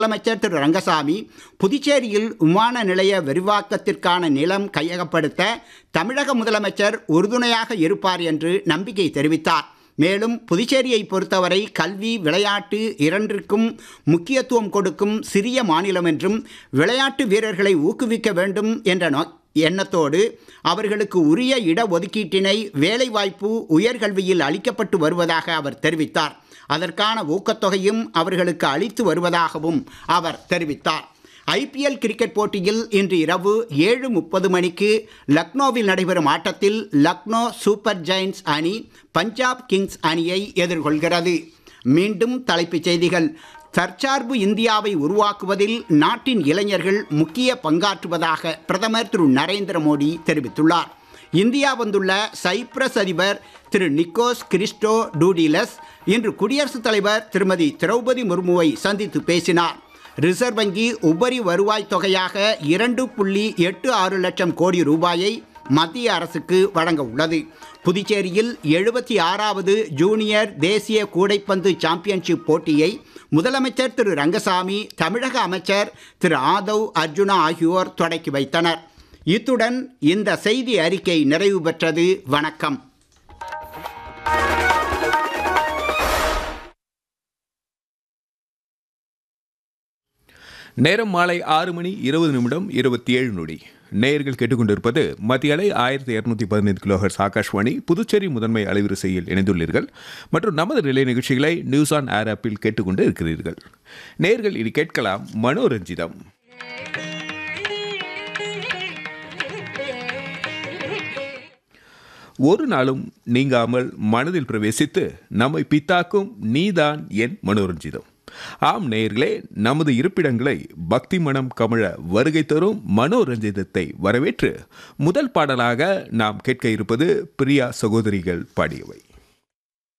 முதலமைச்சர் திரு ரங்கசாமி புதுச்சேரியில் விமான நிலைய விரிவாக்கத்திற்கான நிலம் கையகப்படுத்த தமிழக முதலமைச்சர் உறுதுணையாக இருப்பார் என்று நம்பிக்கை தெரிவித்தார் மேலும் புதுச்சேரியை பொறுத்தவரை கல்வி விளையாட்டு இரண்டிற்கும் முக்கியத்துவம் கொடுக்கும் சிறிய மாநிலம் என்றும் விளையாட்டு வீரர்களை ஊக்குவிக்க வேண்டும் என்ற நோ எண்ணத்தோடு அவர்களுக்கு உரிய இடஒதுக்கீட்டினை வேலைவாய்ப்பு உயர்கல்வியில் அளிக்கப்பட்டு வருவதாக அவர் தெரிவித்தார் அதற்கான ஊக்கத்தொகையும் அவர்களுக்கு அளித்து வருவதாகவும் அவர் தெரிவித்தார் ஐபிஎல் கிரிக்கெட் போட்டியில் இன்று இரவு ஏழு முப்பது மணிக்கு லக்னோவில் நடைபெறும் ஆட்டத்தில் லக்னோ சூப்பர் ஜெயின்ஸ் அணி பஞ்சாப் கிங்ஸ் அணியை எதிர்கொள்கிறது மீண்டும் தலைப்புச் செய்திகள் தற்சார்பு இந்தியாவை உருவாக்குவதில் நாட்டின் இளைஞர்கள் முக்கிய பங்காற்றுவதாக பிரதமர் திரு நரேந்திர மோடி தெரிவித்துள்ளார் இந்தியா வந்துள்ள சைப்ரஸ் அதிபர் திரு நிக்கோஸ் கிறிஸ்டோ டூடிலஸ் இன்று குடியரசுத் தலைவர் திருமதி திரௌபதி முர்முவை சந்தித்து பேசினார் ரிசர்வ் வங்கி உபரி வருவாய் தொகையாக இரண்டு புள்ளி எட்டு ஆறு லட்சம் கோடி ரூபாயை மத்திய அரசுக்கு வழங்க உள்ளது புதுச்சேரியில் எழுபத்தி ஆறாவது ஜூனியர் தேசிய கூடைப்பந்து சாம்பியன்ஷிப் போட்டியை முதலமைச்சர் திரு ரங்கசாமி தமிழக அமைச்சர் திரு ஆதவ் அர்ஜுனா ஆகியோர் தொடக்கி வைத்தனர் இத்துடன் இந்த செய்தி அறிக்கை நிறைவு பெற்றது வணக்கம் நேரம் மாலை ஆறு மணி இருபது நிமிடம் இருபத்தி ஏழு நொடி நேயர்கள் கேட்டுக்கொண்டிருப்பது மத்திய அலை ஆயிரத்தி இரநூத்தி பதினைந்து கிலோஹர்ஸ் ஆகாஷ்வாணி புதுச்சேரி முதன்மை அலைவரிசையில் இணைந்துள்ளீர்கள் மற்றும் நமது நிலை நிகழ்ச்சிகளை நியூஸ் ஆன் ஏர் ஆப்பில் கேட்டுக்கொண்டு இருக்கிறீர்கள் நேயர்கள் இனி கேட்கலாம் மனோரஞ்சிதம் ஒரு நாளும் நீங்காமல் மனதில் பிரவேசித்து நம்மை பித்தாக்கும் நீதான் என் மனோரஞ்சிதம் ஆம் நேயர்களே நமது இருப்பிடங்களை பக்தி மனம் கமழ வருகை தரும் மனோரஞ்சிதத்தை வரவேற்று முதல் பாடலாக நாம் கேட்க இருப்பது பிரியா சகோதரிகள் பாடியவை